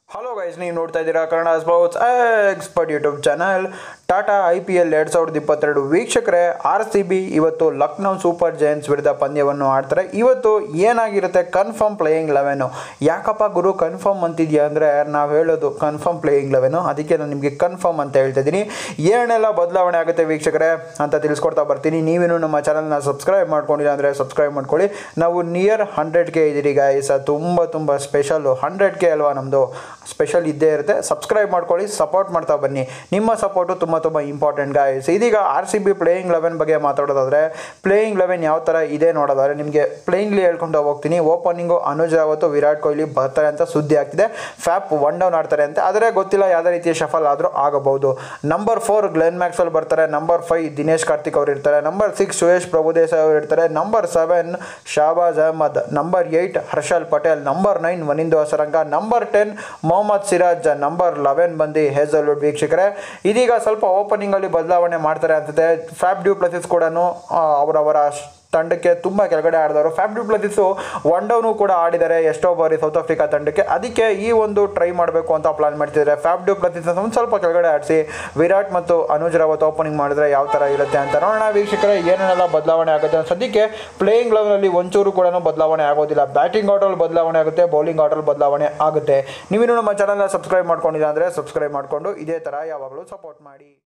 hello guys ನೀವು ನೋಡ್ತಾ ಇದ್ದೀರಾ Kannada sports expert YouTube channel Tata I P L ಎರಡು ಸಾವಿರದ ಇಪ್ಪತ್ತೆರಡು ವೀಕ್ಷಕರೇ ಆರ್ ಸಿ ಬಿ ಇವತ್ತು ಲಕ್ನೋ ಸೂಪರ್ ಜೈನ್ಸ್ ವಿರುದ್ಧ ಪಂದ್ಯವನ್ನು ಆಡ್ತಾರೆ ಇವತ್ತು ಏನಾಗಿರುತ್ತೆ ಕನ್ಫರ್ಮ್ ಪ್ಲೇಯಿಂಗ್ ಲೆವೆನು ಯಾಕಪ್ಪ ಗುರು ಕನ್ಫರ್ಮ್ ಅಂತಿದ್ಯಾ ಅಂದರೆ ನಾವು ಹೇಳೋದು ಕನ್ಫರ್ಮ್ ಪ್ಲೇಯಿಂಗ್ ಲೆವೆನು ಅದಕ್ಕೆ ನಾನು ನಿಮಗೆ ಕನ್ಫರ್ಮ್ ಅಂತ ಹೇಳ್ತಾ ಇದ್ದೀನಿ ಏನೆಲ್ಲ ಬದಲಾವಣೆ ಆಗುತ್ತೆ ವೀಕ್ಷಕರೇ ಅಂತ ತಿಳಿಸ್ಕೊಡ್ತಾ ಬರ್ತೀನಿ ನೀವೇನು ನಮ್ಮ ಚಾನಲ್ನ ಸಬ್ಸ್ಕ್ರೈಬ್ ಮಾಡ್ಕೊಂಡಿಲ್ಲ ಅಂದರೆ ಸಬ್ಸ್ಕ್ರೈಬ್ ಮಾಡ್ಕೊಳ್ಳಿ ನಾವು ನಿಯರ್ ಹಂಡ್ರೆಡ್ ಕೆ ಇದ್ದೀರಿ ಗಾಯ್ಸ್ ತುಂಬ ತುಂಬ ಸ್ಪೆಷಲ್ಲು ಹಂಡ್ರೆಡ್ ಕೆ ಅಲ್ವಾ ನಮ್ಮದು ಸ್ಪೆಷಲ್ ಇದ್ದೇ ಇರುತ್ತೆ ಸಬ್ಸ್ಕ್ರೈಬ್ ಮಾಡ್ಕೊಳ್ಳಿ ಸಪೋರ್ಟ್ ಮಾಡ್ತಾ ಬನ್ನಿ ನಿಮ್ಮ ಸಪೋರ್ಟು ತುಂಬ ತುಂಬ ಇಂಪಾರ್ಟೆಂಟ್ ಗಾಯ್ಸ್ ಇದೀಗ R C B playing eleven ಬಗ್ಗೆ ಮಾತಾಡೋದಾದರೆ ಪ್ಲೇಯಿಂಗ್ ಲೆವೆನ್ ಯಾವ ಥರ ಇದೆ ನೋಡೋದಾದ್ರೆ ನಿಮಗೆ ಪ್ಲೇಯಿಂಗ್ಲಿ ಹೇಳ್ಕೊಂಡು ಹೋಗ್ತೀನಿ ಓಪನಿಂಗು ಅನುಜ್ ರಾವತ್ ವಿರಾಟ್ ಕೊಹ್ಲಿ ಬರ್ತಾರೆ ಅಂತ ಸುದ್ದಿ ಆಗ್ತಿದೆ ಫ್ಯಾಪ್ ಒನ್ ಡೌನ್ ಆಡ್ತಾರೆ ಅಂತ ಆದರೆ ಗೊತ್ತಿಲ್ಲ ಯಾವುದೇ ರೀತಿಯ ಶಫಲ್ ಆದರೂ ಆಗಬಹುದು ನಂಬರ್ ಫೋರ್ ಗ್ಲೆನ್ ಮ್ಯಾಕ್ಸ್ವೆಲ್ ಬರ್ತಾರೆ ನಂಬರ್ ಫೈವ್ ದಿನೇಶ್ ಕಾರ್ತಿಕ್ ಅವರು ಇರ್ತಾರೆ ನಂಬರ್ ಸಿಕ್ಸ್ ಸುಯೇಶ್ ಪ್ರಭುದೇಸಾಯಿ ಅವರು ಇರ್ತಾರೆ number seven Shahbaz Ahmed number eight Harshal Patel number nine Wanindu Hasaranga number ten Mohammed Siraj number eleven ಬಂದು ಹೇಸಲ್ವುಡ್ ವೀಕ್ಷಕರೇ ಇದೀಗ ಸ್ವಲ್ಪ ಓಪನಿಂಗಲ್ಲಿ ಬದಲಾವಣೆ ಮಾಡ್ತಾರೆ ಅನ್ಸುತ್ತೆ ಫ್ಯಾಬ್ ಡ್ಯೂ ಪ್ಲಸಿಸ್ ಕೂಡ ಅವರವರ ತಂಡಕ್ಕೆ ತುಂಬ ಕೆಳಗಡೆ ಆಡಿದವರು Faf du Plessis one down ಕೂಡ ಆಡಿದ್ದಾರೆ ಎಷ್ಟೋ ಬಾರಿ ಸೌತ್ ಆಫ್ರಿಕಾ ತಂಡಕ್ಕೆ ಅದಕ್ಕೆ ಈ ಒಂದು ಟ್ರೈ ಮಾಡಬೇಕು ಅಂತ ಪ್ಲಾನ್ ಮಾಡ್ತಿದ್ದಾರೆ ಫ್ಯಾಬ್ ಡ್ಯೂ ಪ್ಲಸಿಸ್ ಒಂದು ಸ್ವಲ್ಪ ಕೆಳಗಡೆ ಆಡಿಸಿ ವಿರಾಟ್ ಮತ್ತು ಅನುಜ್ ರಾವತ್ ಓಪನಿಂಗ್ ಮಾಡಿದ್ರೆ ಯಾವ ಥರ ಇರುತ್ತೆ ಅಂತ ನೋಡೋಣ ವೀಕ್ಷಕರೇ ಏನೇನೆಲ್ಲ ಬದಲಾವಣೆ ಆಗುತ್ತೆ ಸದ್ಯಕ್ಕೆ ಪ್ಲೇಯಿಂಗ್ ಲೆವೆನಲ್ಲಿ ಒಂಚೂರು ಕೂಡ ಬದಲಾವಣೆ ಆಗೋದಿಲ್ಲ ಬ್ಯಾಟಿಂಗ್ ಆರ್ಡರ್ ಬದಲಾವಣೆ ಆಗುತ್ತೆ ಬೌಲಿಂಗ್ ಆರ್ಡರ್ ಬದಲಾವಣೆ ಆಗುತ್ತೆ ನೀವೇನು ನಮ್ಮ ಚಾನಲ್ನ ಸಬ್ಸ್ಕ್ರೈಬ್ ಮಾಡ್ಕೊಂಡಿಲ್ಲ ಅಂದರೆ ಸಬ್ಸ್ಕ್ರೈಬ್ ಮಾಡಿಕೊಂಡು ಇದೇ ಥರ ಯಾವಾಗಲೂ ಸಪೋರ್ಟ್ ಮಾಡಿ